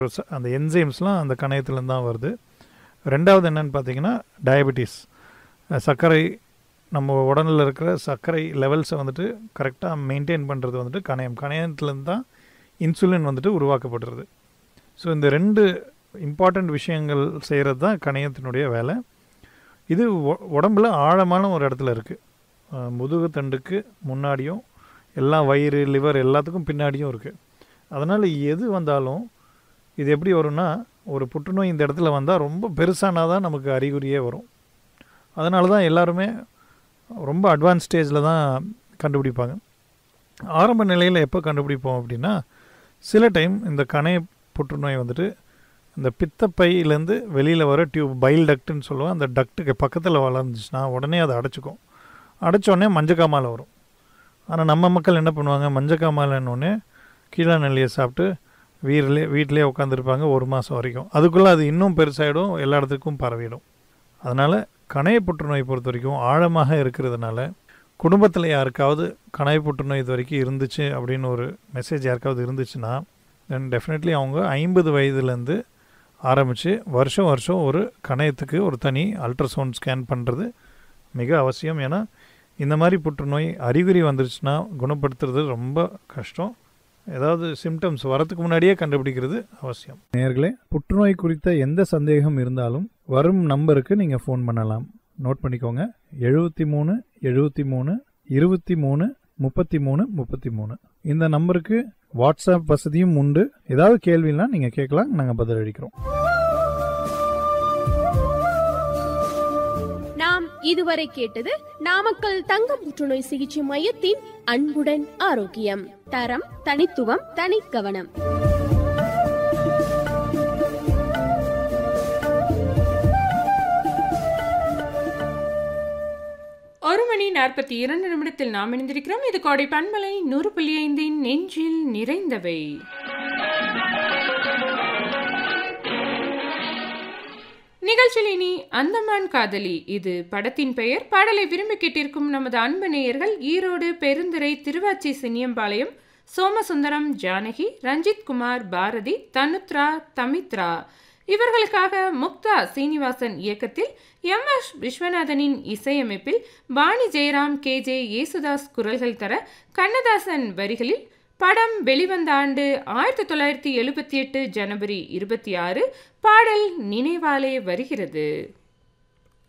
ச- அந்த என்சைம்ஸ்லாம் அந்த கணையத்துலேருந்து தான் வருது ரெண்டாவது என்னன்னு பார்த்தீங்கன்னா டயபெட்டிஸ் சர்க்கரை நம்ம உடலில் இருக்கிற சர்க்கரை லெவல்ஸை வந்துட்டு கரெக்டாக மெயின்டைன் பண்ணுறது வந்துட்டு கணையம் கணையத்துலேருந்து தான் இன்சுலின் வந்துட்டு உருவாக்கப்படுறது ஸோ இந்த ரெண்டு இம்பார்ட்டண்ட் விஷயங்கள் செய்கிறது தான் கணையத்தினுடைய வேலை இது உ- உடம்புல ஆழமான ஒரு இடத்துல இருக்குது முதுகு தண்டுக்கு முன்னாடியும் எல்லா வயிறு லிவர் எல்லாத்துக்கும் பின்னாடியும் இருக்குது அதனால் எது வந்தாலும் இது எப்படி வரும்னா ஒரு புற்றுநோய் இந்த இடத்துல வந்தால் ரொம்ப பெருசானா தான் நமக்கு அறிகுறியே வரும் அதனால தான் எல்லாருமே ரொம்ப அட்வான்ஸ் ஸ்டேஜில் தான் கண்டுபிடிப்பாங்க ஆரம்ப நிலையில் எப்போ கண்டுபிடிப்போம் அப்படின்னா சில டைம் இந்த கணைய புற்றுநோய் வந்துட்டு இந்த பித்தப்பையிலேருந்து வெளியில் வர டியூப் பைல் டக்ட்னு சொல்லுவோம் அந்த டக்ட்டுக்கு பக்கத்தில் வளர்ந்துச்சுன்னா உடனே அதை அடைச்சிக்கும் அடைச்சோடனே மஞ்சக்காமாலை வரும் ஆனால் நம்ம மக்கள் என்ன பண்ணுவாங்க மஞ்சக்காமாலைன்னொடனே கீழே நெல்லியை சாப்பிட்டு வீரிலே வீட்டிலே உட்காந்துருப்பாங்க ஒரு மாதம் வரைக்கும் அதுக்குள்ளே அது இன்னும் பெருசாகிடும் எல்லா இடத்துக்கும் பரவிடும் அதனால் கணைய புற்றுநோய் பொறுத்த வரைக்கும் ஆழமாக இருக்கிறதுனால குடும்பத்தில் யாருக்காவது கணைய புற்றுநோய் இது வரைக்கும் இருந்துச்சு அப்படின்னு ஒரு மெசேஜ் யாருக்காவது இருந்துச்சுன்னா தென் டெஃபினெட்லி அவங்க ஐம்பது வயதுலேருந்து ஆரம்பித்து வருஷம் வருஷம் ஒரு கணையத்துக்கு ஒரு தனி அல்ட்ராசவுண்ட் ஸ்கேன் பண்ணுறது மிக அவசியம் ஏன்னா இந்த மாதிரி புற்றுநோய் அறிகுறி வந்துருச்சுன்னா குணப்படுத்துறது ரொம்ப கஷ்டம் ஏதாவது சிம்டம்ஸ் வரதுக்கு முன்னாடியே கண்டுபிடிக்கிறது அவசியம் நேர்களே புற்றுநோய் குறித்த எந்த சந்தேகம் இருந்தாலும் வரும் நம்பருக்கு நீங்கள் ஃபோன் பண்ணலாம் நோட் பண்ணிக்கோங்க எழுபத்தி மூணு எழுபத்தி மூணு இருபத்தி மூணு முப்பத்தி மூணு முப்பத்தி மூணு இந்த நம்பருக்கு வாட்ஸ்அப் வசதியும் உண்டு ஏதாவது கேள்வினா நீங்கள் கேட்கலாம் நாங்கள் பதில் அளிக்கிறோம் நாம் இதுவரை கேட்டது நாமக்கல் தங்க புற்றுநோய் சிகிச்சை மையத்தின் அன்புடன் ஆரோக்கியம் தரம் தனித்துவம் தனிக்கவனம் ஒரு மணி நாற்பத்தி இரண்டு நிமிடத்தில் நாம் இணைந்திருக்கிறோம் இது கோடை பண்பலை நூறு புள்ளி ஐந்தின் நெஞ்சில் நிறைந்தவை நிகழ்ச்சியில் இனி அந்தமான் காதலி இது படத்தின் பெயர் பாடலை விரும்பி கேட்டிருக்கும் நமது அன்பு நேயர்கள் ஈரோடு பெருந்துறை திருவாச்சி சின்னியம்பாளையம் சோமசுந்தரம் ஜானகி ரஞ்சித் குமார் பாரதி தனுத்ரா தமித்ரா இவர்களுக்காக முக்தா சீனிவாசன் இயக்கத்தில் எம் எஸ் விஸ்வநாதனின் இசையமைப்பில் பாணி ஜெயராம் கே ஜே யேசுதாஸ் குரல்கள் தர கண்ணதாசன் வரிகளில் படம் வெளிவந்த ஆண்டு ஆயிரத்தி தொள்ளாயிரத்தி எழுபத்தி எட்டு ஜனவரி இருபத்தி ஆறு பாடல் நினைவாலே வருகிறது